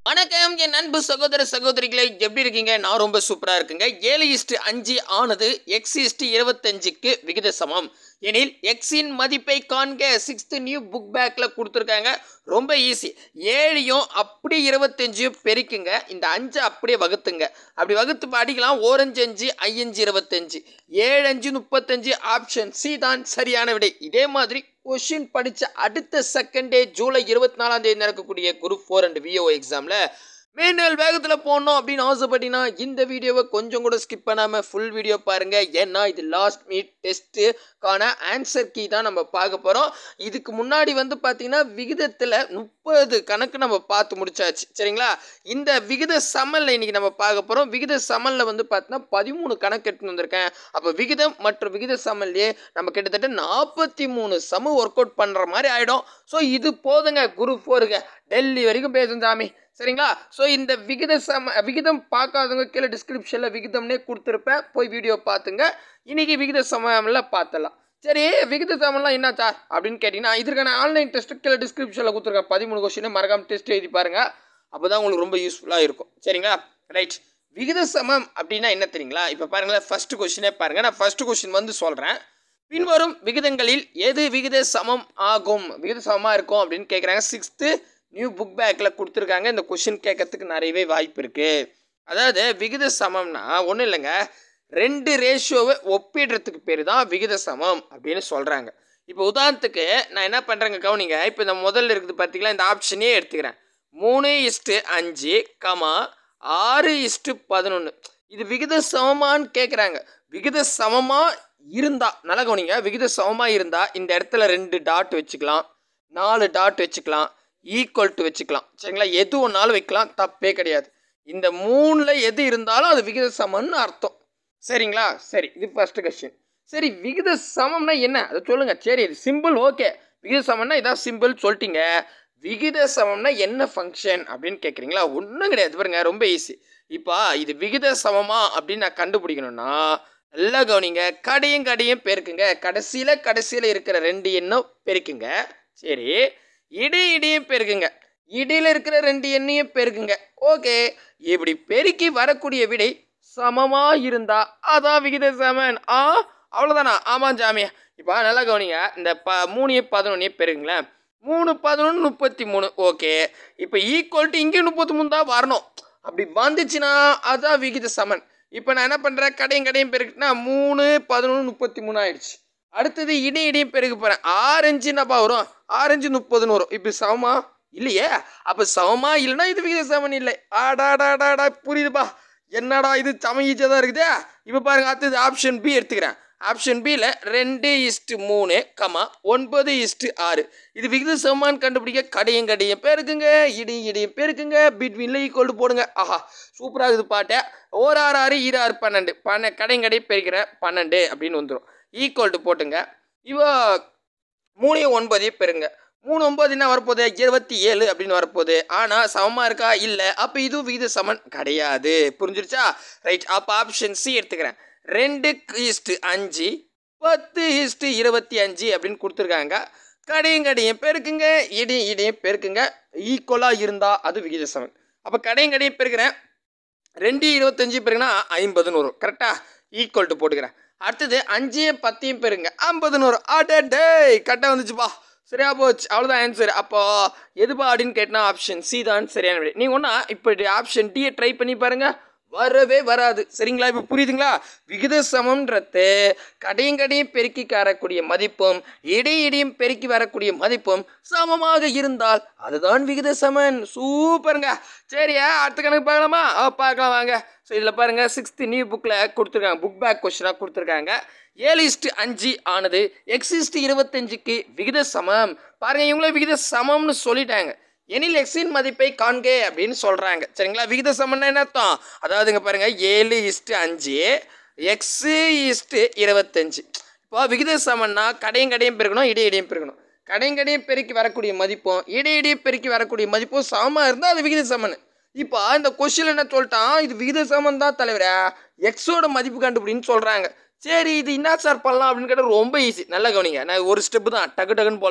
வணக்கம் என் அன்பு சகோதர சகோதரிகளை எப்படி இருக்கீங்க நான் ரொம்ப சூப்பராக இருக்குங்க ஏழு இஸ்டு அஞ்சு ஆனது எக்ஸ் இஸ்டு இருபத்தஞ்சுக்கு விகித சமம் எனில் எக்ஸின் மதிப்பை காண்க சிக்ஸ்த்து நியூ புக் பேக்கில் கொடுத்துருக்காங்க ரொம்ப ஈஸி ஏழையும் அப்படி இருபத்தஞ்சையும் பெருக்குங்க இந்த அஞ்சு அப்படியே வகுத்துங்க அப்படி வகுத்து படிக்கலாம் ஓரஞ்சு அஞ்சு ஐயஞ்சு இருபத்தஞ்சு ஏழு அஞ்சு முப்பத்தஞ்சு ஆப்ஷன் சி தான் சரியான விடை இதே மாதிரி கொஷின் படித்த அடுத்த செகண்டே ஜூலை இருபத்தி நாலாம் தேதி நடக்கக்கூடிய குரூப் ஃபோர் அண்ட் விஓ எக்ஸாமில் மேனுவல் வேகத்தில் போடணும் அப்படின்னு ஆசைப்பட்டீங்கன்னா இந்த வீடியோவை கொஞ்சம் கூட ஸ்கிப் பண்ணாமல் ஃபுல் வீடியோ பாருங்கள் ஏன்னா இது லாஸ்ட் மீட் டெஸ்ட்டுக்கான ஆன்சர் கீ தான் நம்ம பார்க்க போகிறோம் இதுக்கு முன்னாடி வந்து பார்த்தீங்கன்னா விகிதத்தில் முப்பது கணக்கு நம்ம பார்த்து முடிச்சாச்சு சரிங்களா இந்த விகித சமலில் இன்றைக்கி நம்ம பார்க்க போகிறோம் விகித சமலில் வந்து பார்த்தீங்கன்னா பதிமூணு கணக்கு எடுத்துன்னு வந்திருக்கேன் அப்போ விகிதம் மற்றும் விகித சமல்லையே நம்ம கிட்டத்தட்ட நாற்பத்தி மூணு சம ஒர்க் அவுட் பண்ணுற மாதிரி ஆகிடும் ஸோ இது போதுங்க குரூப் ஃபோருங்க டெல்லி வரைக்கும் பேசும் சாமி சரிங்களா ஸோ இந்த விகித சம விகிதம் பார்க்காதவங்க கீழே டிஸ்கிரிப்ஷனில் விகிதம்னே கொடுத்துருப்பேன் போய் வீடியோ பார்த்துங்க இன்னைக்கு விகித சமயம்ல பார்த்தலாம் சரி விகித சமம்லாம் என்ன சார் அப்படின்னு கேட்டிங்கன்னா இதற்கான ஆன்லைன் டெஸ்ட்டு கீழே டிஸ்கிரிப்ஷனில் கொடுத்துருக்கேன் பதிமூணு கொஸ்டின் மறக்காம டெஸ்ட் எழுதி பாருங்க அப்போ தான் உங்களுக்கு ரொம்ப யூஸ்ஃபுல்லாக இருக்கும் சரிங்களா ரைட் விகித சமம் அப்படின்னா என்ன தெரியுங்களா இப்போ பாருங்களேன் ஃபர்ஸ்ட் கொஸ்டினே பாருங்கள் நான் ஃபர்ஸ்ட் கொஸ்டின் வந்து சொல்கிறேன் பின்வரும் விகிதங்களில் எது விகித சமம் ஆகும் விகித சமமாக இருக்கும் அப்படின்னு கேட்குறாங்க சிக்ஸ்த்து நியூ புக் பேக்கில் கொடுத்துருக்காங்க இந்த கொஷின் கேட்கறதுக்கு நிறையவே வாய்ப்பு இருக்குது அதாவது விகித சமம்னா ஒன்றும் இல்லைங்க ரெண்டு ரேஷியோவை ஒப்பிடுறதுக்கு பேர் தான் விகித சமம் அப்படின்னு சொல்கிறாங்க இப்போ உதாரணத்துக்கு நான் என்ன பண்ணுறேங்க கவனிங்க இப்போ இந்த முதல்ல இருக்குது பார்த்தீங்களா இந்த ஆப்ஷனே எடுத்துக்கிறேன் மூணு இஸ்ட்டு அஞ்சு கமா ஆறு இஸ்ட்டு பதினொன்று இது விகித சமமான்னு கேட்குறாங்க விகித சமமாக இருந்தால் நல்லா கவனிங்க விகித சமமாக இருந்தால் இந்த இடத்துல ரெண்டு டாட் வச்சுக்கலாம் நாலு டாட் வச்சுக்கலாம் ஈக்குவல் டு வச்சுக்கலாம் சரிங்களா எது ஒன்றாலும் வைக்கலாம் தப்பே கிடையாது இந்த மூணில் எது இருந்தாலும் அது விகித சமம்னு அர்த்தம் சரிங்களா சரி இது ஃபஸ்ட்டு கொஸ்டின் சரி விகித சமம்னா என்ன அதை சொல்லுங்கள் சரி இது சிம்பிள் ஓகே விகித சமம்னா இதான் சிம்பிள் சொல்லிட்டீங்க விகித சமம்னா என்ன ஃபங்க்ஷன் அப்படின்னு கேட்குறீங்களா ஒன்றும் கிடையாது பாருங்க ரொம்ப ஈஸி இப்போ இது விகித சமமா அப்படின்னு நான் கண்டுபிடிக்கணும்னா நல்லா கவனிங்க கடையும் கடையும் பெருக்குங்க கடைசியில் கடைசியில் இருக்கிற ரெண்டு எண்ணும் பெருக்குங்க சரி இடி இடியும் பெருக்குங்க இடியில் இருக்கிற ரெண்டு எண்ணையும் பெருக்குங்க ஓகே இப்படி பெருக்கி வரக்கூடிய விடை சமமாக இருந்தா அதான் விகித சமன் ஆ அவ்வளோதானா ஆமாம் ஜாமியா இப்போ நல்லா கவனிங்க இந்த ப மூணையும் பதினொன்னையும் பெருக்குங்களேன் மூணு பதினொன்று முப்பத்தி மூணு ஓகே இப்போ ஈக்குவல் டு இங்கே முப்பத்தி மூணு தான் வரணும் அப்படி வந்துச்சுன்னா அதான் விகித சமன் இப்போ நான் என்ன பண்ணுறேன் கடையும் கடையும் பெருக்குனா மூணு பதினொன்று முப்பத்தி மூணு ஆயிடுச்சு அடுத்தது இடி இடியும் பெருக்க போகிறேன் ஆரஞ்சு என்னப்பா வரும் ஆரஞ்சு முப்பதுன்னு வரும் இப்போ சமமா இல்லையே அப்போ சமமா இல்லைன்னா இது விகித சமன் இல்லை ஆடாடாடாடா புரியுதுப்பா என்னடா இது சம ஈஸியாக தான் இருக்குதே இப்போ பாருங்க அடுத்தது ஆப்ஷன் பி எடுத்துக்கிறேன் ஆப்ஷன் பியில் ரெண்டு இஸ்ட்டு மூணு கமா ஒன்பது இஸ்ட்டு ஆறு இது விகித சமமான்னு கண்டுபிடிக்க கடையும் கடையும் பெருக்குங்க இடியும் இடியும் பெருக்குங்க பிட்வீனில் ஈக்குவல் போடுங்க ஆஹா சூப்பராக இருக்குது பாட்டை ஓர் ஆறு ஆறு ஈர ஆறு பன்னெண்டு பன்ன கடையும் கடையும் பெருக்கிறேன் பன்னெண்டு அப்படின்னு வந்துடும் ஈக்குவல் டு போட்டுங்க இவ மூணையும் ஒன்பதையும் பெருங்க மூணு ஒம்பது என்ன வரப்போகுது இருபத்தி ஏழு அப்படின்னு வரப்போகுது ஆனால் சமமாக இருக்கா இல்லை அப்போ இதுவும் விகித சமன் கிடையாது புரிஞ்சிருச்சா ரைட் அப்போ ஆப்ஷன் சி எடுத்துக்கிறேன் ரெண்டு ஈஸ்ட்டு அஞ்சு பத்து ஈஸ்ட்டு இருபத்தி அஞ்சு அப்படின்னு கொடுத்துருக்காங்க கடையும் கடையும் பெருக்குங்க இடையும் இடையும் பெருக்குங்க ஈக்குவலாக இருந்தால் அது விகித சமன் அப்போ கடையும் கடையும் பெருக்கிறேன் ரெண்டு இருபத்தஞ்சி பெருக்குன்னா ஐம்பதுன்னு வரும் கரெக்டாக ஈக்குவல் டு போட்டுக்கிறேன் அடுத்தது அஞ்சையும் பத்தையும் பெருங்க ஐம்பதுன்னு வரும் ஆட்டே டேய் கரெக்டாக வந்துச்சுப்பா சரியா போச்சு அவ்வளோதான் ஆன்சர் அப்போ எதுப்பா அப்படின்னு கேட்டால் ஆப்ஷன் சி தான் சரியான விடை நீங்கள் ஒன்றா இப்போ ஆப்ஷன் டியை ட்ரை பண்ணி பாருங்கள் வரவே வராது சரிங்களா இப்போ புரியுதுங்களா விகித சமம்ன்றது கடையும் கடையும் பெருக்கி வரக்கூடிய மதிப்பும் இடை இடையும் பெருக்கி வரக்கூடிய மதிப்பும் சமமாக இருந்தால் அதுதான் விகித சமன் சூப்பருங்க சரியா அடுத்த கணக்கு பார்க்கலாமா ஆ பார்க்கலாம் வாங்க ஸோ இதில் பாருங்கள் சிக்ஸ்த்து நியூ புக்கில் கொடுத்துருக்காங்க புக் பேக் கொஸ்டினாக கொடுத்துருக்காங்க ஏழு இஸ்ட்டு அஞ்சு ஆனது எக்ஸ் இஸ்ட்டு இருபத்தஞ்சுக்கு விகித சமம் பாருங்கள் இவங்களே விகித சமம்னு சொல்லிட்டாங்க எனில் எக்ஸின் மதிப்பை காண்க அப்படின்னு சொல்கிறாங்க சரிங்களா விகித சமம்னா என்ன அர்த்தம் அதாவதுங்க பாருங்கள் ஏழு இஸ்ட்டு அஞ்சு எக்ஸு இஸ்ட்டு இருபத்தஞ்சு இப்போ விகித சமன்னா கடையும் கடையும் பெருக்கணும் இடை இடையும் பெருக்கணும் கடையும் கடையும் பெருக்கி வரக்கூடிய மதிப்பும் இடை இடையும் பெருக்கி வரக்கூடிய மதிப்பும் சமமாக இருந்தால் அது விகித சமன் இப்போ இந்த கொஸ்டின் என்ன சொல்லிட்டான் இது விகித சமம் தான் தலைவரே எக்ஸோட மதிப்பு கண்டுபிடின்னு சொல்கிறாங்க சரி இது என்ன சார் பண்ணலாம் அப்படின்னு கேட்டால் ரொம்ப ஈஸி நல்லா கவனிங்க நான் ஒரு ஸ்டெப்பு தான் டக்கு டக்குன்னு போடலாம்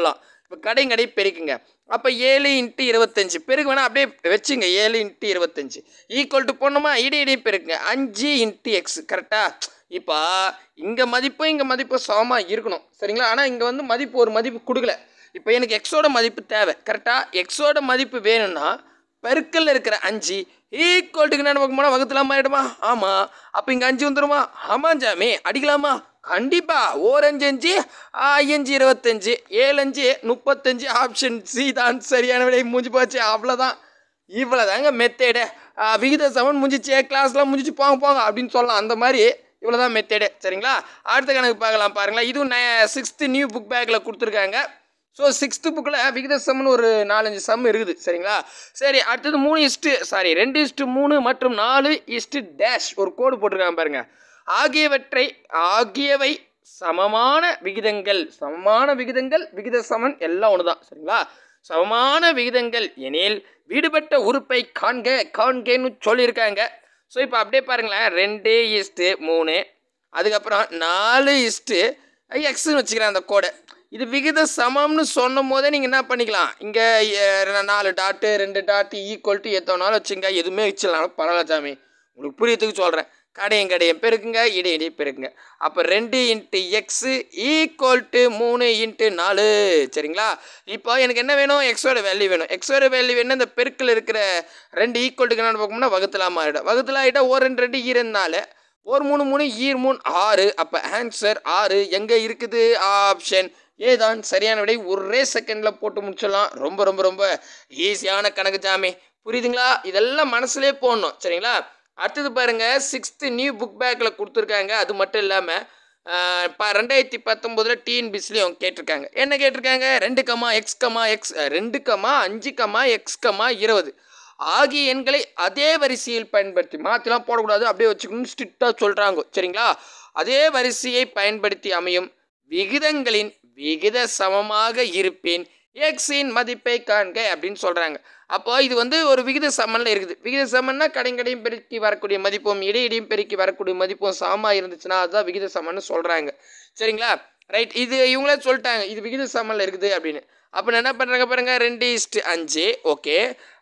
இப்போ கடை கடை பெருக்குங்க அப்போ ஏழு இன்ட்டு இருபத்தஞ்சி பெருக்கு வேணால் அப்படியே வச்சுங்க ஏழு இன்ட்டு இருபத்தஞ்சி ஈக்குவல் டு போடணுமா இடி இடி பெருக்குங்க அஞ்சு இன்ட்டு எக்ஸ் கரெக்டாக இப்போ இங்கே மதிப்பும் இங்கே மதிப்பு சமமாக இருக்கணும் சரிங்களா ஆனால் இங்கே வந்து மதிப்பு ஒரு மதிப்பு கொடுக்கல இப்போ எனக்கு எக்ஸோட மதிப்பு தேவை கரெக்டாக எக்ஸோட மதிப்பு வேணும்னா பெருக்கல்ல இருக்கிற அஞ்சு ஈக்குவல்ட்டுக்கு என்ன பார்க்க போனால் வகுத்துலாமா ஆயிடுமா ஆமாம் அப்போ இங்கே அஞ்சு வந்துருமா ஆமாம் ஜாமி அடிக்கலாமா கண்டிப்பாக ஓரஞ்சு அஞ்சு அஞ்சு இருபத்தஞ்சு ஏழு அஞ்சு முப்பத்தஞ்சு ஆப்ஷன் சி தான் சரியான விடை முடிஞ்சு போச்சு அவ்வளோதான் இவ்வளோதாங்க மெத்தேடு விகித சமன் முடிஞ்சிச்சு கிளாஸ்லாம் முடிஞ்சிச்சு போங்க போங்க அப்படின்னு சொல்லலாம் அந்த மாதிரி இவ்வளோதான் மெத்தேடு சரிங்களா அடுத்த கணக்கு பார்க்கலாம் பாருங்களேன் இதுவும் சிக்ஸ்த்து நியூ புக் பேக்கில் கொடுத்துருக்காங்க ஸோ சிக்ஸ்த்து புக்கில் விகித சம்னு ஒரு நாலஞ்சு சம் இருக்குது சரிங்களா சரி அடுத்தது மூணு இஸ்ட்டு சாரி ரெண்டு இஸ்ட்டு மூணு மற்றும் நாலு இஸ்ட்டு டேஷ் ஒரு கோடு போட்டிருக்காங்க பாருங்க ஆகியவற்றை ஆகியவை சமமான விகிதங்கள் சமமான விகிதங்கள் விகித சமன் எல்லாம் ஒன்று தான் சரிங்களா சமமான விகிதங்கள் எனில் வீடுபட்ட உறுப்பை காண்க காண்கன்னு சொல்லியிருக்காங்க ஸோ இப்போ அப்படியே பாருங்களேன் ரெண்டு இஸ்ட்டு மூணு அதுக்கப்புறம் நாலு இஸ்ட்டு எக்ஸ்னு வச்சுக்கிறேன் அந்த கோடை இது விகித சமம்னு சொன்னும் போதே நீங்கள் என்ன பண்ணிக்கலாம் இங்கே நாலு டாட்டு ரெண்டு டாட்டு ஈக்குவல் டு எத்தனாலும் வச்சுங்க எதுவுமே வச்சிடலாம் பரவாயில்ல சாமி உங்களுக்கு புரியத்துக்கு சொல்கிறேன் கடையும் கடையும் பெருக்குங்க இடை இடை பெருக்குங்க அப்போ ரெண்டு இன்ட்டு எக்ஸு ஈக்குவல் டு மூணு இன்ட்டு நாலு சரிங்களா இப்போ எனக்கு என்ன வேணும் எக்ஸோட வேல்யூ வேணும் எக்ஸோட வேல்யூ வேணும் இந்த பெருக்கில் இருக்கிற ரெண்டு ஈக்குவல்ட்டுக்கு என்ன பார்க்கணும்னா வகுத்தலாமா ஆகிடும் வகுத்தலாம் ஆகிட்டா ஒரு ரெண்டு ரெண்டு ஈரனால ஒரு மூணு மூணு ஈர் மூணு ஆறு அப்போ ஆன்சர் ஆறு எங்கே இருக்குது ஆப்ஷன் ஏதான் சரியான விடை ஒரே செகண்டில் போட்டு முடிச்சிடலாம் ரொம்ப ரொம்ப ரொம்ப ஈஸியான கணக்கு ஜாமி புரியுதுங்களா இதெல்லாம் மனசுலேயே போடணும் சரிங்களா அடுத்தது பாருங்கள் சிக்ஸ்த்து நியூ புக் பேக்கில் கொடுத்துருக்காங்க அது மட்டும் இல்லாமல் இப்போ ரெண்டாயிரத்தி பத்தொம்போதில் டிஎன்பிஸ்லேயும் கேட்டிருக்காங்க என்ன கேட்டிருக்காங்க ரெண்டு கமா எக்ஸ் கமா எக்ஸ் ரெண்டு கமா அஞ்சு கமா எக்ஸ் கமா இருபது ஆகிய எண்களை அதே வரிசையில் பயன்படுத்தி மாற்றிலாம் போடக்கூடாது அப்படியே வச்சுக்கணும்னு ஸ்ட்ரிக்டாக சொல்கிறாங்க சரிங்களா அதே வரிசையை பயன்படுத்தி அமையும் விகிதங்களின் விகித சமமாக இருப்பின் எக்ஸின் மதிப்பை காண்க அப்படின்னு சொல்கிறாங்க அப்போ இது வந்து ஒரு விகித சமனில் இருக்குது விகித சமன்னா கடைங்கடையும் பெருக்கி வரக்கூடிய மதிப்பும் இடையிடையும் பெருக்கி வரக்கூடிய மதிப்பும் சமமாக இருந்துச்சுன்னா அதுதான் விகித சமன்னு சொல்கிறாங்க சரிங்களா ரைட் இது இவங்களே சொல்லிட்டாங்க இது விகித சமனில் இருக்குது அப்படின்னு அப்போ என்ன பண்ணுறாங்க பாருங்க ரெண்டு இஸ்ட்டு அஞ்சு ஓகே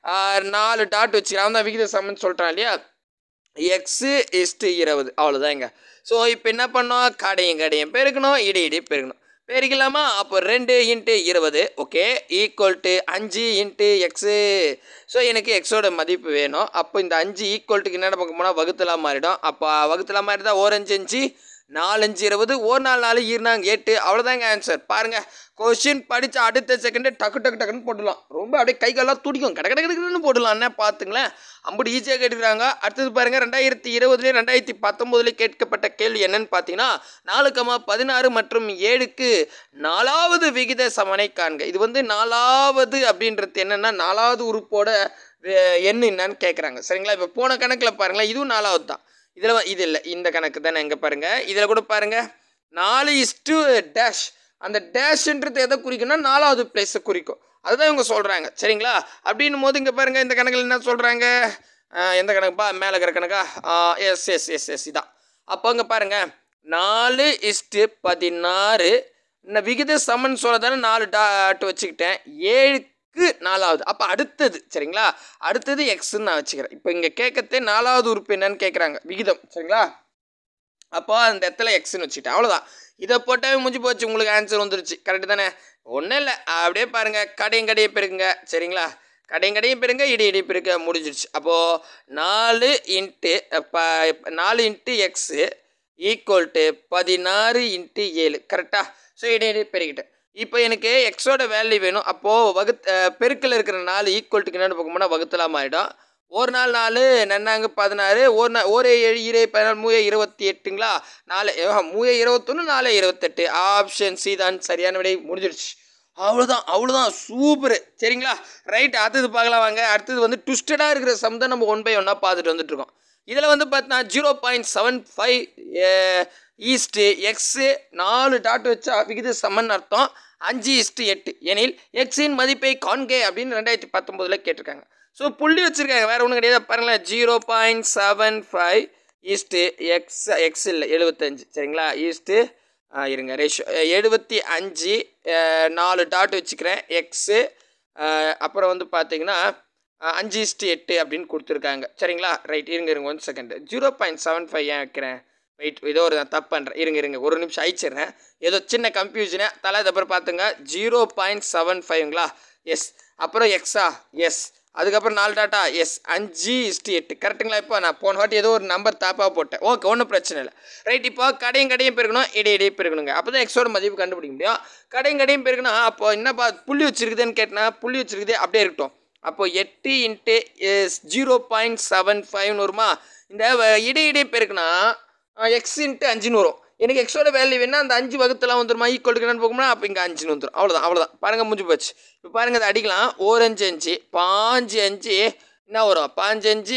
நாலு டாட் வச்சுக்கலாம் தான் விகித சமன் சொல்கிறான் இல்லையா எக்ஸு இஸ்ட்டு இருபது அவ்வளோதாங்க ஸோ இப்போ என்ன பண்ணோம் கடையும் கடையும் பெருக்கணும் இடி இடி பெருக்கணும் பெருக்கலாமா அப்போ ரெண்டு இன்ட்டு இருபது ஓகே ஈக்குவல் டு அஞ்சு இன்ட்டு எக்ஸு ஸோ எனக்கு எக்ஸோட மதிப்பு வேணும் அப்போ இந்த அஞ்சு ஈக்குவல்ட்டுக்கு என்ன பார்க்க போனால் வகுத்தலாம் மாறிடும் அப்போ வகுத்தலாம் மாறி தான் ஓரஞ்சு அஞ்சு நாலஞ்சு இருபது ஒரு நாலு நாலு ஈர்னாங்க எட்டு அவ்வளோதாங்க ஆன்சர் பாருங்கள் கொஷின் படித்த அடுத்த செகண்டே டக்கு டக்கு டக்குன்னு போடலாம் ரொம்ப அப்படியே கை காலெல்லாம் துடிக்கும் கட கட கடன்னு போடலாம் என்ன பார்த்துங்களேன் அம்படி ஈஸியாக கேட்டுக்கிறாங்க அடுத்தது பாருங்கள் ரெண்டாயிரத்தி இருபதுலேயும் ரெண்டாயிரத்தி பத்தொம்போதுலேயும் கேட்கப்பட்ட கேள்வி என்னன்னு பார்த்தீங்கன்னா நாலு கமா பதினாறு மற்றும் ஏழுக்கு நாலாவது விகித சமனை காண்க இது வந்து நாலாவது அப்படின்றது என்னென்னா நாலாவது உறுப்போட வே- எண் என்னன்னு கேட்குறாங்க சரிங்களா இப்போ போன கணக்கில் பாருங்களேன் இதுவும் நாலாவது தான் இதில் இது இல்லை இந்த கணக்கு தானே எங்கே பாருங்கள் இதில் கூட பாருங்கள் நாலு இஸ்டு டேஷ் அந்த டேஷ்ன்றது எதை குறிக்கும்னா நாலாவது பிளேஸை குறிக்கும் அதுதான் இவங்க சொல்கிறாங்க சரிங்களா அப்படின்னும் போது இங்கே பாருங்கள் இந்த கணக்கில் என்ன சொல்கிறாங்க எந்த கணக்குப்பா மேலே இருக்கிற கணக்கா எஸ் எஸ் எஸ் எஸ் இதான் அப்போ இங்கே பாருங்கள் நாலு இஸ்டு பதினாறு இந்த விகித சமன் சொல்ல தானே நாலு டாட் வச்சுக்கிட்டேன் ஏழுக்கு நாலாவது அப்போ அடுத்தது சரிங்களா அடுத்தது எக்ஸ்ன்னு நான் வச்சுக்கிறேன் இப்போ இங்கே கேட்கறதே நாலாவது உறுப்பு என்னன்னு கேட்குறாங்க விகிதம் சரிங்களா அப்போ அந்த இடத்துல எக்ஸ்ன்னு வச்சுக்கிட்டேன் அவ்வளோதான் இதை போட்டாவே முடிஞ்சு போச்சு உங்களுக்கு ஆன்சர் வந்துருச்சு கரெக்டு தானே ஒன்றும் இல்லை அப்படியே பாருங்கள் கடையும் கடையும் பெருக்குங்க சரிங்களா கடையும் கடையும் பெருங்க இடி இடி பெருக்க முடிஞ்சிருச்சு அப்போது நாலு இன்ட்டு ப நாலு இன்ட்டு எக்ஸு ஈக்குவல் டு பதினாறு இன்ட்டு ஏழு கரெக்டாக ஸோ இடி இடி பெருக்கிட்டேன் இப்போ எனக்கு எக்ஸோட வேல்யூ வேணும் அப்போது வகுத் பெருக்கில் இருக்கிற நாலு ஈக்குவல்ட்டுக்கு என்னென்னு பார்க்கும்போது வகுத்தலாம் ஆகிடும் ஒரு நாள் நாலு நன்னாங்க பதினாறு ஒரு நாள் ஒரு ஏழு இரு பதினாலு மூய இருபத்தி எட்டுங்களா நாலு ஆஹா, மூய இருபத்தொன்று நாலு இருபத்தெட்டு ஆப்ஷன் சி தான் சரியான விடை முடிஞ்சிடுச்சு அவ்வளோதான் அவ்வளோதான் சூப்பர் சரிங்களா ரைட் அடுத்தது பார்க்கலாம் வாங்க அடுத்தது வந்து ட்விஸ்டடாக இருக்கிற சம் தான் நம்ம ஒன் பை ஒன்னாக பார்த்துட்டு வந்துட்டுருக்கோம் இதில் வந்து பார்த்தா zero point seven five is to x நாலு டாட் வச்சா விகித சமன் அர்த்தம் அஞ்சு இஸ்ட்டு எட்டு எனில் எக்ஸின் மதிப்பை காண்கே அப்படின்னு ரெண்டாயிரத்தி பத்தொம்போதில் கேட்டிருக்காங்க ஸோ புள்ளி வச்சுருக்காங்க வேறு ஒன்றும் கிடையாது பாருங்களேன் zero point seven five is to x x இல்லை எழுபத்தஞ்சு சரிங்களா ஈஸ்ட்டு ஆ, இருங்க ரேஷியோ எழுபத்தி அஞ்சு அஹ், நாலு டாட் வச்சுக்கிறேன் எக்ஸு அப்புறம் வந்து பார்த்தீங்கன்னா அஹ், அஞ்சு இஸ்ட்டு எட்டு அப்படின்னு கொடுத்துருக்காங்க சரிங்களா ரைட் இருங்க இருங்க one second zero point seven five ஏன் வைக்கிறேன் வெயிட் ஏதோ ஒரு நான் தப்பு பண்ணுறேன் இருங்க இருங்க ஒரு நிமிஷம் அழிச்சிடுறேன் ஏதோ சின்ன கன்ஃபியூஷனு தலை அப்புறம் பார்த்துங்க ஜீரோ பாயிண்ட் செவன் ஃபைவ்ங்களா எஸ் அப்புறம் எக்ஸா எஸ் அதுக்கப்புறம் நாலு டாட்டா எஸ் அஞ்சு இஸ்ட்டு எட்டு கரெக்ட்டுங்களா இப்போ நான் போன வாட்டி ஏதோ ஒரு நம்பர் தாப்பாக போட்டேன் ஓகே ஒன்றும் பிரச்சனை இல்லை ரைட் இப்போ கடையும் கடையும் பெருக்கணும் இடை இடையே பெருக்கணுங்க அப்போ தான் எக்ஸோட மதிப்பு கண்டுபிடிக்க முடியும் கடையும் கடையும் பெருக்கணும் அப்போ என்னப்பா புள்ளி வச்சிருக்குதுன்னு கேட்டனா புள்ளி வச்சிருக்குது அப்படியே இருக்கட்டும் அப்போ எட்டு into S zero point seven ஃபைவ்னு வருமா இந்த வ- இடை இடை பெருக்குனா எக்ஸ் இன்ட்டு அஞ்சுன்னு வரும் எனக்கு எக்ஸோட வேல்யூ வேணா அந்த அஞ்சு வகுத்துலாம் வந்துருமா ஈக்குவல் என்னன்னு போகும்னா அப்போ இங்கே அஞ்சுன்னு வந்துடும் அவ்வளோதான் அவ்வளோதான் பாருங்கள் முடிஞ்சு போச்சு இப்போ பாருங்கள் அதை அடிக்கலாம் ஓரஞ்சு அஞ்சு பாஞ்சு அஞ்சு என்ன வரும் பாஞ்சு அஞ்சு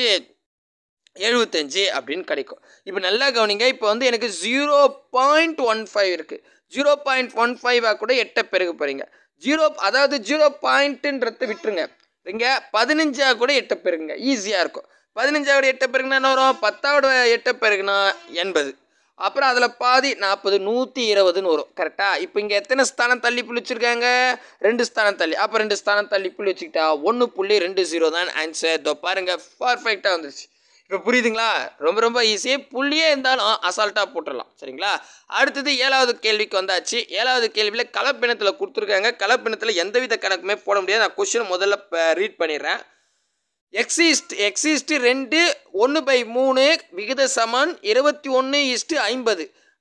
எழுபத்தஞ்சு அப்படின்னு கிடைக்கும் இப்போ நல்லா கவனிங்க இப்போ வந்து எனக்கு ஜீரோ பாயிண்ட் ஒன் ஃபைவ் இருக்குது ஜீரோ பாயிண்ட் ஒன் ஃபைவாக கூட எட்ட பெருக போகிறீங்க ஜீரோ அதாவது ஜீரோ பாயிண்ட்டுன்றத விட்டுருங்க இங்கே பதினஞ்சா கூட எட்ட பெருகுங்க ஈஸியாக இருக்கும் பதினஞ்சாவோட எட்ட பெருகுனா என்ன வரும் பத்தாவோட எட்ட பெருகுனா எண்பது அப்புறம் அதில் பாதி நாற்பது நூற்றி இருபதுன்னு வரும் கரெக்டாக இப்போ இங்கே எத்தனை ஸ்தானம் தள்ளி புள்ளி வச்சுருக்காங்க ரெண்டு ஸ்தானம் தள்ளி அப்போ ரெண்டு ஸ்தானம் தள்ளி புள்ளி வச்சுக்கிட்டா ஒன்று புள்ளி ரெண்டு ஜீரோ தான் ஆன்சர் இதோ பாருங்கள் பர்ஃபெக்டாக வந்துருச்சு இப்போ புரியுதுங்களா ரொம்ப ரொம்ப ஈஸி புள்ளியே இருந்தாலும் அசால்ட்டாக போட்டுடலாம் சரிங்களா அடுத்தது ஏழாவது கேள்விக்கு வந்தாச்சு ஏழாவது கேள்வியில் கலப்பினத்தில் கொடுத்துருக்காங்க கலப்பினத்தில் எந்தவித கணக்குமே போட முடியாது நான் கொஷின் முதல்ல ரீட் பண்ணிடுறேன் எக்ஸிஸ்ட் எக்ஸிஸ்ட் ரெண்டு ஒன்று பை மூணு விகித சமன் இருபத்தி ஒன்று இஸ்ட்டு ஐம்பது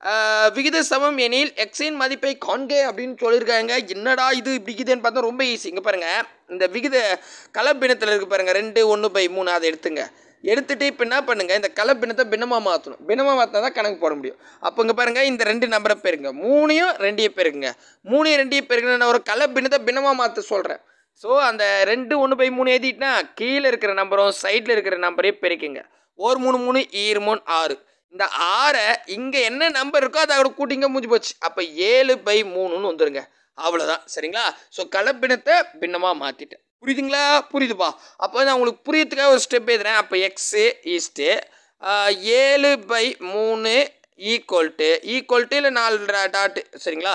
விகித சமம் எனில் எக்ஸின் மதிப்பை காண்க அப்படின்னு சொல்லியிருக்காங்க என்னடா இது விகிதன்னு பார்த்தா ரொம்ப ஈஸி இங்கே பாருங்கள் இந்த விகித கலப்பினத்தில் இருக்கு பாருங்கள் ரெண்டு ஒன்று பை மூணு அதை எடுத்துங்க எடுத்துட்டு இப்போ என்ன பண்ணுங்க இந்த கலப்பினத்தை பின்னமாக மாற்றணும் பின்னமாக மாற்றினா தான் கணக்கு போட முடியும் அப்போ இங்கே பாருங்க இந்த ரெண்டு நம்பரை பெருங்க மூணையும் ரெண்டையும் பெருக்குங்க மூணையும் ரெண்டையும் பெருக்குன்னு நான் ஒரு கலப்பினத்தை பின்னமாக மாற்ற சொல்கிறேன் ஸோ அந்த ரெண்டு ஒன்று பை மூணு எழுதிட்டுனா கீழே இருக்கிற நம்பரும் சைடில் இருக்கிற நம்பரையும் பெருக்குங்க ஒரு மூணு மூணு ஈர் மூணு ஆறு இந்த ஆறை இங்கே என்ன நம்பர் இருக்கோ அதை அவட கூட்டிங்க முடிஞ்சு போச்சு அப்போ ஏழு பை மூணுன்னு வந்துருங்க அவ்வளோதான் சரிங்களா ஸோ கலப்பினத்தை பின்னமாக மாற்றிட்டேன் புரியுதுங்களா புரியுதுப்பா அப்போ நான் உங்களுக்கு புரியறதுக்காக ஒரு ஸ்டெப் எழுதுறேன் அப்போ எக்ஸு ஈஸ்ட்டு ஏழு பை மூணு ஈக்குவல்ட்டு ஈக்குவல்ட்டு இல்லை நாலு டாட்டு சரிங்களா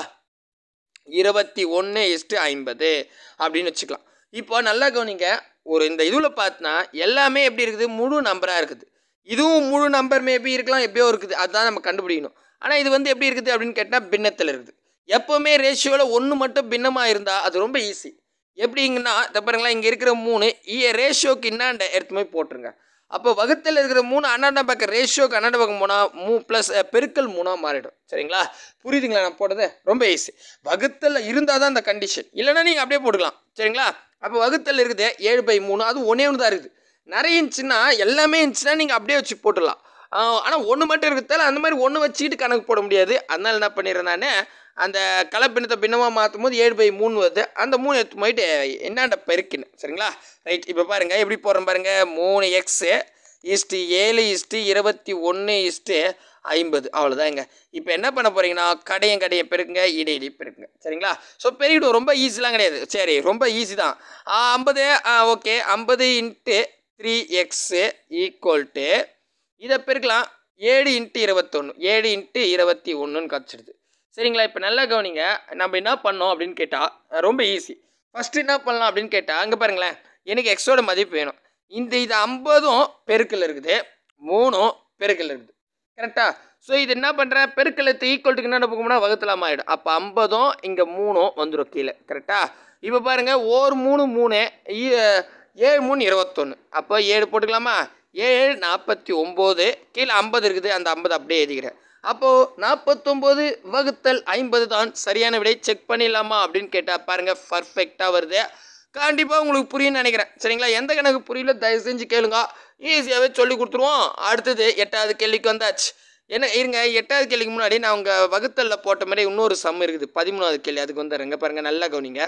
இருபத்தி ஒன்று இஸ்ட்டு ஐம்பது அப்படின்னு வச்சுக்கலாம் இப்போ நல்லா கவனிங்க ஒரு இந்த இதில் பார்த்தனா எல்லாமே எப்படி இருக்குது முழு நம்பராக இருக்குது இதுவும் முழு நம்பர் மேபி இருக்கலாம் எப்படியோ இருக்குது அதுதான் நம்ம கண்டுபிடிக்கணும் ஆனால் இது வந்து எப்படி இருக்குது அப்படின்னு கேட்டால் பின்னத்தில் இருக்குது எப்போவுமே ரேஷியோவில் ஒன்று மட்டும் பின்னமாக இருந்தால் அது ரொம்ப ஈஸி எப்படிங்கன்னா இதை பாருங்களா இங்கே இருக்கிற மூணு ரேஷியோக்கு இன்னாண்ட எடுத்து போய் போட்டுருங்க அப்போ வகுத்தில் இருக்கிற மூணு அண்ணாண்ட பக்கம் ரேஷியோக்கு அண்ணாண்ட பக்கம் போனால் மூ ப்ளஸ் பெருக்கல் மூணாக மாறிடும் சரிங்களா புரியுதுங்களா நான் போட்டது ரொம்ப ஈஸி வகுத்தில் இருந்தால் தான் அந்த கண்டிஷன் இல்லைன்னா நீங்கள் அப்படியே போட்டுக்கலாம் சரிங்களா அப்போ வகுத்தில் இருக்குது ஏழு பை மூணு அது ஒன்றே ஒன்று தான் இருக்குது நிறைய இருந்துச்சுன்னா எல்லாமே இருந்துச்சுன்னா நீங்கள் அப்படியே வச்சு போட்டுடலாம் ஆனால் ஒன்று மட்டும் இருக்கிறதால அந்த மாதிரி ஒன்று வச்சுக்கிட்டு கணக்கு போட முடியாது அதனால என்ன பண்ணிடுறேன் நான் அந்த கலப்பினத்தை பின்னமாக மாற்றும் போது ஏழு பை மூணு வருது அந்த மூணு எடுத்து போயிட்டு என்னாண்ட பெருக்கினேன் சரிங்களா ரைட் இப்போ பாருங்கள் எப்படி போடுறேன் பாருங்கள் மூணு எக்ஸு இஸ்ட்டு ஏழு இஸ்ட்டு இருபத்தி ஒன்று இஸ்ட்டு ஐம்பது அவ்வளோதாங்க இப்போ என்ன பண்ண போகிறீங்கன்னா கடையும் கடையை பெருக்குங்க இடை இடை பெருக்குங்க சரிங்களா ஸோ பெருகிடும் ரொம்ப ஈஸிலாம் கிடையாது சரி ரொம்ப ஈஸி தான் ஐம்பது ஓகே ஐம்பது into three x equal to இதை பெருக்கலாம் ஏழு இன்ட்டு இருபத்தொன்று ஏழு இன்ட்டு இருபத்தி ஒன்றுன்னு கிடச்சிடுது சரிங்களா இப்போ நல்லா கவனிங்க நம்ம என்ன பண்ணோம் அப்படின்னு கேட்டால் ரொம்ப ஈஸி ஃபஸ்ட்டு என்ன பண்ணலாம் அப்படின்னு கேட்டால் அங்கே பாருங்களேன் எனக்கு எக்ஸோட மதிப்பு வேணும் இந்த இது ஐம்பதும் பெருக்கல் இருக்குது மூணும் பெருக்கல் இருக்குது கரெக்டாக ஸோ இது என்ன பண்ணுறேன் பெருக்கலத்து ஈக்குவல்ட்டுக்கு என்ன போகும்னா வகுத்தலாமா ஆகிடும் அப்போ ஐம்பதும் இங்கே மூணும் வந்துடும் கீழே கரெக்டாக இப்போ பாருங்கள் ஓர் மூணு மூணு ஈ- ஏழு மூணு இருபத்தொன்று அப்போ ஏழு போட்டுக்கலாமா ஏழு நாற்பத்தி ஒம்பது கீழே ஐம்பது இருக்குது அந்த ஐம்பது அப்படியே எழுதிக்கிறேன் அப்போது நாற்பத்தொம்போது வகுத்தல் ஐம்பது தான் சரியான விடை செக் பண்ணிடலாமா அப்படின்னு கேட்டால் பாருங்கள் பர்ஃபெக்டாக வருது கண்டிப்பாக உங்களுக்கு புரியும்னு நினைக்கிறேன் சரிங்களா எந்த கணக்கு புரியல தயவு செஞ்சு கேளுங்க ஈஸியாகவே சொல்லி கொடுத்துருவோம் அடுத்தது எட்டாவது கேள்விக்கு வந்தாச்சு என்ன இருங்க எட்டாவது கேள்விக்கு முன்னாடி நான் உங்கள் வகுத்தலில் போட்ட மாதிரி இன்னொரு சம் இருக்குது பதிமூணாவது கேள்வி அதுக்கு வந்துடுறேங்க பாருங்கள் நல்லா கவனிங்க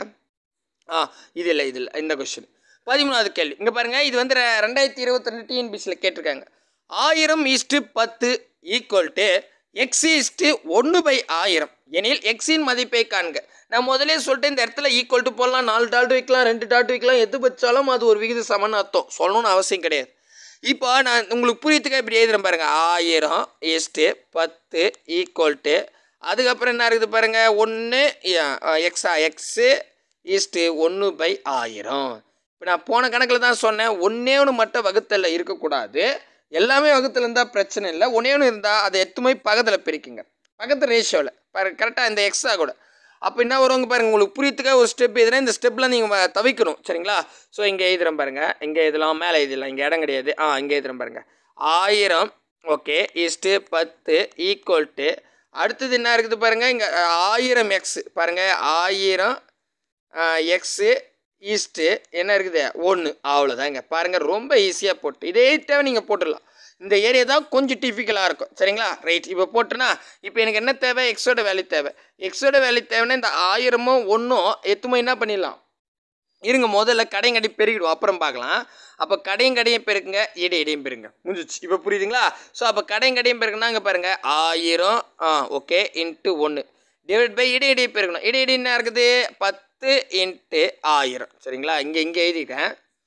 ஆ இது இல்லை இது இல்லை இந்த கொஷின் பதிமூணாவது கேள்வி இங்கே பாருங்கள் இது வந்து ரெ- ரெண்டாயிரத்தி இருபத்தி ரெண்டு டிஎன்பிசியில் கேட்டிருக்காங்க ஆயிரம் ஈஸ்ட்டு பத்து ஈக்குவல் டு எக்ஸ் ஈஸ்ட்டு ஒன்று பை ஆயிரம் எனில் எக்ஸின் மதிப்பை காண்க நான் முதலே சொல்லிட்டேன் இந்த இடத்துல ஈக்குவல் டு போடலாம் நாலு டாட் வைக்கலாம் ரெண்டு டாட் வைக்கலாம் எது வச்சாலும் அது ஒரு விகித சமன்னு அர்த்தம் சொல்லணும்னு அவசியம் கிடையாது இப்போ நான் உங்களுக்கு புரியத்துக்காக இப்படி எழுதுறேன் பாருங்க ஆயிரம் ஈஸ்ட்டு பத்து ஈக்குவல் டு அதுக்கப்புறம் என்ன இருக்குது பாருங்கள் ஒன்று எக்ஸா எக்ஸு ஈஸ்ட்டு ஒன்று பை ஆயிரம் இப்போ நான் போன கணக்கில் தான் சொன்னேன் ஒன்றே ஒன்று மட்டும் வகுத்தலில் இருக்கக்கூடாது எல்லாமே வகுத்தில் இருந்தால் பிரச்சனை இல்லை ஒன்றே ஒன்று இருந்தால் அதை எத்துமே பக்கத்தில் பிரிக்குங்க பக்கத்து ரேஷியோவில் பாருங்க கரெக்டாக இந்த எக்ஸா கூட அப்போ என்ன வருவாங்க பாருங்கள் உங்களுக்கு புரியத்துக்காக ஒரு ஸ்டெப் எதுனா இந்த ஸ்டெப்பில் நீங்கள் தவிக்கணும் சரிங்களா ஸோ இங்கே எழுதுறேன் பாருங்கள் இங்கே எழுதலாம் மேலே எழுதலாம் இங்கே இடம் கிடையாது ஆ இங்கே எழுதுறேன் பாருங்கள் ஆயிரம் ஓகே ஈஸ்ட்டு பத்து ஈக்குவல் டு அடுத்தது என்ன இருக்குது பாருங்கள் இங்கே ஆயிரம் எக்ஸ் பாருங்கள் ஆயிரம் எக்ஸு ஈஸ்ட்டு என்ன இருக்குது ஒன்று அவ்வளோதாங்க பாருங்கள் ரொம்ப ஈஸியாக போட்டு இதே தேவை நீங்கள் போட்டுடலாம் இந்த ஏரியா தான் கொஞ்சம் டிஃபிகலாக இருக்கும் சரிங்களா ரைட் இப்போ போட்டுனா இப்போ எனக்கு என்ன தேவை எக்ஸோட வேல்யூ தேவை எக்ஸோட வேல்யூ தேவைன்னா இந்த ஆயிரமும் ஒன்றும் எத்துமோ என்ன பண்ணிடலாம் இருங்க முதல்ல கடையும் கடையும் பெருகிடும் அப்புறம் பார்க்கலாம் அப்போ கடையும் கடையும் பெருக்குங்க இடை இடையும் பெருங்க முடிஞ்சிச்சு இப்போ புரியுதுங்களா ஸோ அப்போ கடையும் கடையும் பெருக்குன்னா இங்கே பாருங்கள் ஆயிரம் ஆ ஓகே இன்ட்டு ஒன்று டிவைட் பை இடை இடையை பெருக்கணும் இடை இடை என்ன இருக்குது பத்து இன்ட்டு ஆயிரம் சரிங்களா இங்கே இங்கே எழுதிட்டேன்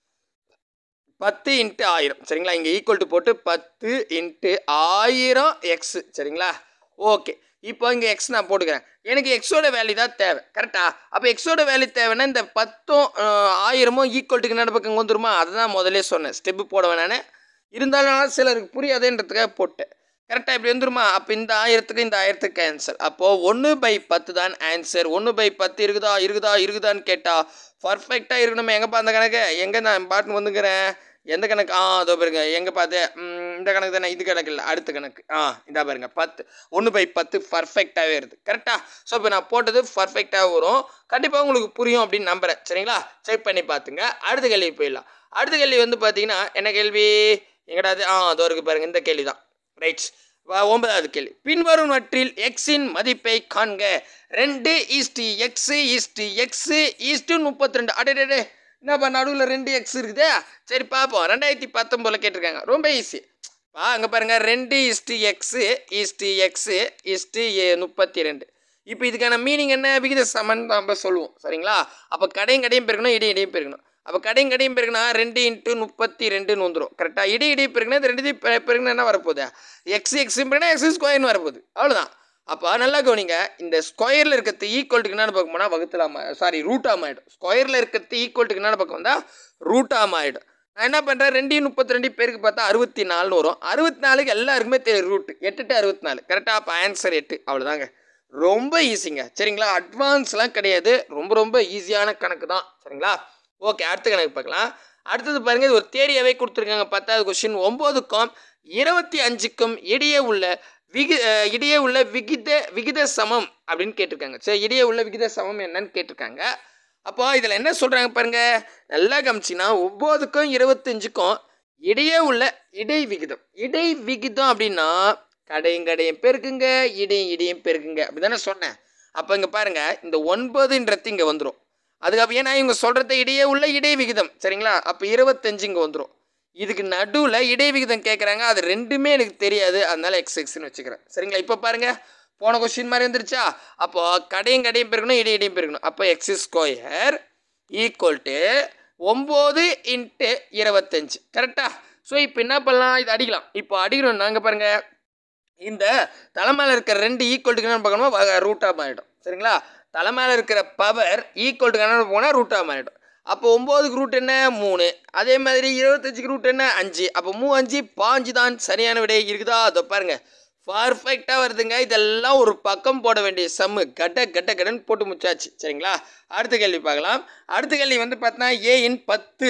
பத்து இன்ட்டு ஆயிரம் சரிங்களா இங்கே ஈக்குவல் டு போட்டு பத்து இன்ட்டு ஆயிரம் எக்ஸு சரிங்களா ஓகே இப்போ இங்கே எக்ஸ் நான் போட்டுக்கிறேன் எனக்கு எக்ஸோட வேல்யூ தான் தேவை கரெக்டா அப்போ எக்ஸோட வேல்யூ தேவைன்னா இந்த பத்தும் அஹ், ஆயிரமும் ஈக்குவல்ட்டுக்கு நட பக்கம் வந்துருமா அதுதான் முதல்ல சொன்னேன் ஸ்டெப்பு போட வேணான்னு இருந்தாலும் சிலருக்கு புரியாதுன்றதுக்காக போட்டேன் கரெக்டாக இப்படி வந்துருமா அப்போ இந்த ஆயிரத்துக்கு இந்த ஆயிரத்துக்கு ஆன்சர் அப்போது ஒன்று பை பத்து தான் ஆன்சர் ஒன்று பை பத்து இருக்குதா இருக்குதா இருக்குதான்னு கேட்டால் பர்ஃபெக்டாக இருக்கணுமே எங்கேப்பா அந்த கணக்கு எங்கே நான் பாட்டுன்னு வந்துக்கிறேன் எந்த கணக்கு ஆ அதோ பாருங்க எங்கே பார்த்து ம், இந்த கணக்கு தானே இது கணக்கு இல்லை அடுத்த கணக்கு ஆ இதா பாருங்க பத்து ஒன்று பை பத்து பர்ஃபெக்டாகவே இருக்குது கரெக்டாக ஸோ இப்போ நான் போட்டது பர்ஃபெக்டாக வரும் கண்டிப்பாக உங்களுக்கு புரியும் அப்படின்னு நம்புகிறேன் சரிங்களா செக் பண்ணி பார்த்துங்க அடுத்த கேள்வி போயிடலாம் அடுத்த கேள்வி வந்து பார்த்தீங்கன்னா என்ன கேள்வி எங்கடா அது ஆ அதோ இருக்கு பாருங்க இந்த கேள்வி தான் ரைட்ஸ் ஒன்பதாவது கேள்வி பின்வருவனவற்றில் எக்ஸின் மதிப்பை காண்க ரெண்டு is to x is to x is to முப்பத்தி ரெண்டு அடே என்னப்பா நடுவில் ரெண்டு எக்ஸ் இருக்குதே சரி பார்ப்போம் ரெண்டாயிரத்தி பத்தொம்போதில் கேட்டிருக்காங்க ரொம்ப ஈஸி பா அங்கே பாருங்கள் ரெண்டு is to x is to x is to ஏ முப்பத்தி ரெண்டு இப்போ இதுக்கான மீனிங் என்ன விகித சமன் நம்ம சொல்லுவோம் சரிங்களா அப்போ கடையும் கடையும் பெருக்கணும் இடையும் இடையும் பெருக்கணும் அப்போ கடையும் கடையும் பெருக்கினா ரெண்டு இன்ட்டு முப்பத்தி ரெண்டுன்னு வந்துடும் கரெக்டாக இடி இடி பெருக்கினா இது ரெண்டுத்தையும் பெ- பெருக்கினா என்ன வரப்போகுது எக்ஸ் எக்ஸ் பெருக்கினா எக்ஸ் ஸ்கொயர்னு வரப்போகுது அவ்வளோதான் அப்போ நல்லா கவனிங்க இந்த ஸ்கொயரில் இருக்கிறது ஈக்குவல்ட்டுக்கு என்ன பார்க்க போனால் வகுத்தலாம சாரி ரூட்டாம் ஆகிடும் ஸ்கொயரில் இருக்கிறது ஈக்குவல்ட்டுக்கு என்ன பக்கம் வந்தால் ரூட்டாம் ஆகிடும் நான் என்ன பண்ணுறேன் ரெண்டையும் முப்பத்தி ரெண்டு பேருக்கு பார்த்தா அறுபத்தி நாலுன்னு வரும் அறுபத்தி நாலுக்கு எல்லாருக்குமே தெரியும் ரூட் எட்டு டு அறுபத்தி நாலு கரெக்டாக அப்போ ஆன்சர் எட்டு அவ்வளோதாங்க ரொம்ப ஈஸிங்க சரிங்களா அட்வான்ஸ்லாம் கிடையாது ரொம்ப ரொம்ப ஈஸியான கணக்கு தான் சரிங்களா ஓகே அடுத்த கணக்கு பார்க்கலாம் அடுத்தது பாருங்கள் இது ஒரு தேரியாவே கொடுத்துருக்காங்க பத்தாவது கொஸ்டின் ஒம்போதுக்கும் இருபத்தி அஞ்சுக்கும் இடையே உள்ள விகி அஹ் இடையே உள்ள விகித விகித சமம் அப்படின்னு கேட்டிருக்காங்க சரி இடையே உள்ள விகித சமம் என்னன்னு கேட்டிருக்காங்க அப்போ இதில் என்ன சொல்கிறாங்க பாருங்க நல்லா கவனிச்சின்னா ஒம்போதுக்கும் இருபத்தஞ்சுக்கும் இடையே உள்ள இடை விகிதம் இடை விகிதம் அப்படின்னா கடையும் கடையும் பெருக்குங்க இடையும் இடையும் பெருக்குங்க அப்படி தானே சொன்னேன் அப்போ இங்கே பாருங்க இந்த ஒன்பதுன்றது இங்கே வந்துடும் அதுக்கப்புறம் ஏன்னா இவங்க சொல்கிறத இடையே உள்ள இடை விகிதம் சரிங்களா அப்போ இருபத்தஞ்சு இங்கே வந்துடும் இதுக்கு நடுவில் இடை விகிதம் கேட்குறாங்க அது ரெண்டுமே எனக்கு தெரியாது அதனால எக்ஸ் எக்ஸ்னு வச்சுக்கிறேன் சரிங்களா இப்போ பாருங்க போன கொஸ்டின் மாதிரி வந்துருச்சா அப்போ கடையும் கடையும் பெருக்கணும் இடை இடையும் பெருக்கணும் அப்போ எக்ஸ் ஸ்கொயர் ஈக்குவல் டு ஒம்பது இன்ட்டு இருபத்தஞ்சு கரெக்டா ஸோ இப்போ என்ன பண்ணலாம் இது அடிக்கலாம் இப்போ அடிக்கிறோம் நாங்கள் பாருங்க இந்த தலை மேலே இருக்கிற ரெண்டு ஈக்குவல்ட்டுக்கு என்ன பார்க்கணுமோ ரூட்டாக மாறிடும் சரிங்களா தலை மேலே இருக்கிற பவர் ஈக்குவல்ட்டுக்கு என்ன போனால் ரூட்டாக மாறிடும் அப்போ ஒம்போதுக்கு ரூட் என்ன மூணு அதே மாதிரி இருபத்தஞ்சுக்கு ரூட் என்ன அஞ்சு அப்போ மூ அஞ்சு பாஞ்சு தான் சரியான விடை இருக்குதா அதை பாருங்க பர்ஃபெக்டாக வருதுங்க இதெல்லாம் ஒரு பக்கம் போட வேண்டிய சம்மு கட்ட கட்ட கடன்னு போட்டு முச்சாச்சு சரிங்களா அடுத்த கேள்வி பார்க்கலாம் அடுத்த கேள்வி வந்து பார்த்தீங்கன்னா ஏயின் பத்து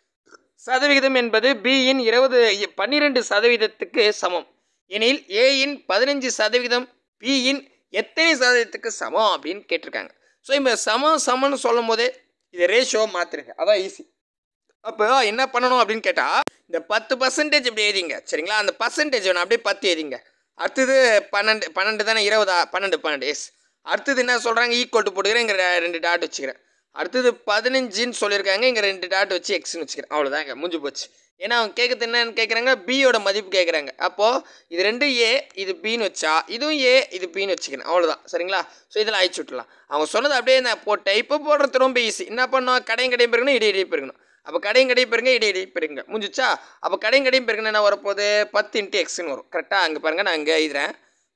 சதவிகிதம் என்பது பியின் இருபது பன்னிரெண்டு சதவீதத்துக்கு சமம் எனில் ஏயின் பதினஞ்சு சதவிகிதம் பியின் எத்தனை சதவீதத்துக்கு சமம் அப்படின்னு கேட்டிருக்காங்க ஸோ இப்போ சமம் சமம்னு சொல்லும் போதே இதை ரேஷியோ மாற்றிருங்க அதான் ஈஸி அப்போ என்ன பண்ணணும் அப்படின்னு கேட்டால் இந்த பத்து பர்சன்டேஜ் இப்படி எழுதிங்க சரிங்களா அந்த பர்சன்டேஜ் வேணும் அப்படியே பத்து எழுதிங்க அடுத்தது பன்னெண்டு பன்னெண்டு தானே இருபதா பன்னெண்டு பன்னெண்டு எஸ் அடுத்தது என்ன சொல்கிறாங்க ஈக்குவல் டு போட்டுக்கிறேன் இங்கே ரெண்டு டாட் வச்சுக்கிறேன் அடுத்தது பதினஞ்சுன்னு சொல்லியிருக்காங்க இங்கே ரெண்டு டாட் வச்சு எக்ஸ்னு வச்சுக்கிறேன் அவ்வளோதாங்க முடிஞ்சு போச்சு ஏன்னா அவங்க கேட்குறது என்னன்னு கேட்குறாங்க பியோட மதிப்பு கேட்குறாங்க அப்போது இது ரெண்டு ஏ இது பின்னு வச்சா இதுவும் ஏ இது பின்னு வச்சுக்கிறேன் அவ்வளோதான் சரிங்களா ஸோ இதில் அழிச்சு விட்டுலாம் அவங்க சொன்னது அப்படியே நான் போட்டேன் இப்போ போடுறது ரொம்ப ஈஸி என்ன பண்ணோம் கடையும் கடையும் பெருக்கணும் இடி இடி பெருக்கணும் அப்போ கடையும் கடையும் பெருங்க இடி இடி பெருங்க முடிஞ்சிச்சா அப்போ கடையும் கடையும் பெருக்கணும் என்ன வரப்போகுது பத்து இன்ட்டு எக்ஸ்னு வரும் கரெக்டாக அங்கே பாருங்கள் நான் இங்கே எழுதுறேன்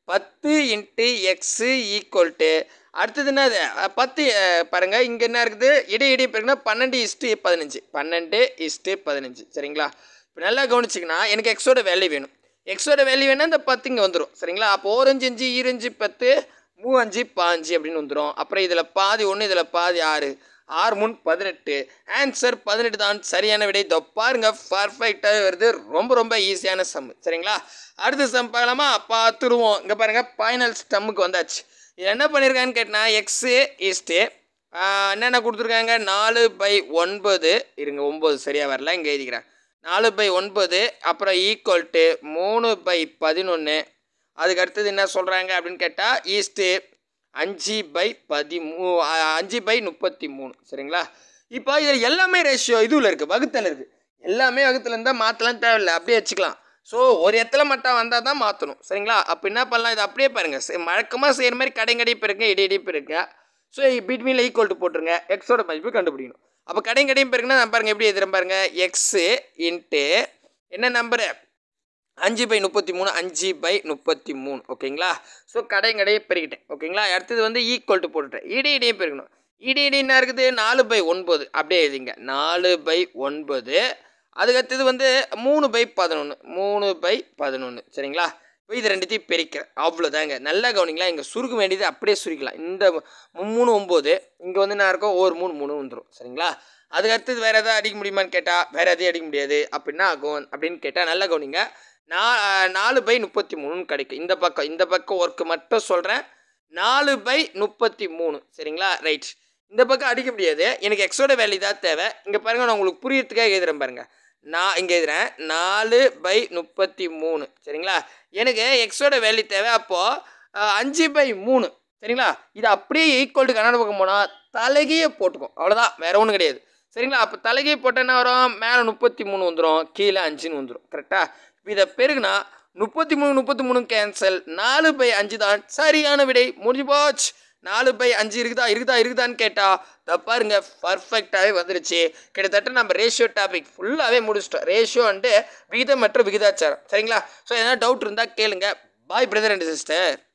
பத்து இன்ட்டு எக்ஸு ஈக்குவல் டு அடுத்தது என்னது அஹ் பத்து அஹ் பாருங்க இங்கே என்ன இருக்குது இடை இடை பெருக்குன்னா பன்னெண்டு இஸ்ட்டு பதினஞ்சு பன்னெண்டு இஸ்ட்டு பதினஞ்சு சரிங்களா இப்போ நல்லா கவனிச்சிங்கன்னா எனக்கு எக்ஸோட வேல்யூ வேணும் எக்ஸோட வேல்யூ வேணால் இந்த பத்து இங்கே வந்துடும் சரிங்களா அப்போ ஓரஞ்சு அஞ்சு ஈரஞ்சு பத்து மூ அஞ்சு பாஞ்சு அப்படின்னு வந்துடும் அப்புறம் இதில் பாதி ஒன்று இதில் பாதி ஆறு ஆறு மூணு பதினெட்டு ஆன்சர் பதினெட்டு தான் சரியான விடை இதோ பாருங்க பர்ஃபெக்டாக வருது ரொம்ப ரொம்ப ஈஸியான சம் சரிங்களா அடுத்த சம் பார்க்கலாமா பார்த்துருவோம் இங்கே பாருங்க ஃபைனல் ஸ்டம்முக்கு வந்தாச்சு இது என்ன பண்ணியிருக்கான்னு கேட்டினா எக்ஸு ஈஸ்ட்டு என்னென்ன கொடுத்துருக்காங்க நாலு பை ஒன்பது இருங்க ஒம்பது சரியாக வரல இங்கே எழுதிக்கிறேன் நாலு பை ஒன்பது அப்புறம் ஈக்குவல் டு மூணு பை பதினொன்று அதுக்கு அடுத்தது என்ன சொல்கிறாங்க அப்படின்னு கேட்டால் ஈஸ்ட்டு அஞ்சு பை பதிமூ அ- அஞ்சு பை முப்பத்தி மூணு சரிங்களா இப்போ இதில் எல்லாமே ரேஷியோ இதுவில் இருக்குது வகுத்தல் இருக்குது எல்லாமே வகுத்தில் இருந்தால் மாற்றலாம் தேவையில்லை அப்படியே வச்சுக்கலாம் ஸோ ஒரு இடத்துல மட்டும் வந்தால் தான் மாற்றணும் சரிங்களா அப்போ என்ன பண்ணலாம் இது அப்படியே பாருங்கள் வழக்கமாக செய்கிற மாதிரி கடைங்கடி பெருங்க இடி இடி பெருங்க ஸோ பிட்வீனில் ஈக்குவல் டு போட்டுருங்க எக்ஸோட மதிப்பு கண்டுபிடிக்கணும் அப்போ கடைங்கடையும் பெருக்குன்னா நான் பாருங்கள் எப்படி எதிரும் பாருங்க எக்ஸு இன்ட்டு என்ன நம்பரு அஞ்சு பை முப்பத்தி மூணு அஞ்சு பை முப்பத்தி மூணு ஓகேங்களா ஸோ கடையும் கடையை பெருக்கிட்டேன் ஓகேங்களா அடுத்தது வந்து ஈக்குவல் டு போட்டுட்டேன் இடி இடையே பெருக்கணும் இடி இடி என்ன இருக்குது நாலு பை ஒன்பது அப்படியே எழுதிங்க நாலு பை ஒன்பது அதுக்கு அடுத்தது வந்து மூணு பை பதினொன்று மூணு பை பதினொன்று சரிங்களா இப்போ இது ரெண்டுத்தையும் பெருக்கிறேன் அவ்வளோதாங்க நல்லா கவனிங்களா இங்கே சுருக்க வேண்டியது அப்படியே சுருக்கலாம் இந்த மு- மூணு ஒம்பது இங்கே வந்து என்ன இருக்கும் ஒரு மூணு மூணு வந்துடும் சரிங்களா அதுக்கு அடுத்தது வேறு எதாவது அடிக்க முடியுமான்னு கேட்டால் வேறு எதையும் அடிக்க முடியாது அப்படின்னா ஆகும் அப்படின்னு கேட்டால் நல்லா கவனிங்க நா நாலு பை முப்பத்தி மூணுன்னு கிடைக்கும் இந்த பக்கம் இந்த பக்கம் ஒர்க்கு மட்டும் சொல்கிறேன் நாலு பை முப்பத்தி மூணு சரிங்களா ரைட் இந்த பக்கம் அடிக்க முடியாது எனக்கு எக்ஸோட வேல்யூ தான் தேவை இங்கே பாருங்க நான் உங்களுக்கு புரியறதுக்காக எழுதுறேன் பாருங்க நான் இங்கே எழுதுறேன் நாலு பை முப்பத்தி மூணு சரிங்களா எனக்கு எக்ஸோட வேல்யூ தேவை அப்போது அஞ்சு பை மூணு சரிங்களா இது அப்படியே ஈக்குவல் டு கன்னட பக்கம் போனால் தலைகையே போட்டுக்கும் அவ்வளோதான் வேற ஒன்றும் கிடையாது சரிங்களா அப்போ தலைகை போட்டால் என்ன வரும் மேலே முப்பத்தி மூணு வந்துடும் கீழே அஞ்சுன்னு வந்துடும் கரெக்டாக இப்போ இதை பெருகுனா முப்பத்தி மூணு முப்பத்தி மூணு கேன்சல் நாலு பை அஞ்சு தான் சரியான விடை முடிஞ்சு போச்சு நாலு பை அஞ்சு இருக்குதா இருக்குதா இருக்குதான்னு கேட்டால் இதை பாருங்க பர்ஃபெக்டாகவே வந்துருச்சு கிட்டத்தட்ட நம்ம ரேஷியோ டாபிக் ஃபுல்லாகவே முடிச்சிட்டோம் ரேஷியோ அண்டு விகிதம் மற்றும் விகிதாச்சாரம் சரிங்களா ஸோ எதனா டவுட் இருந்தால் கேளுங்க பாய் பிரதர் அண்ட் சிஸ்டர்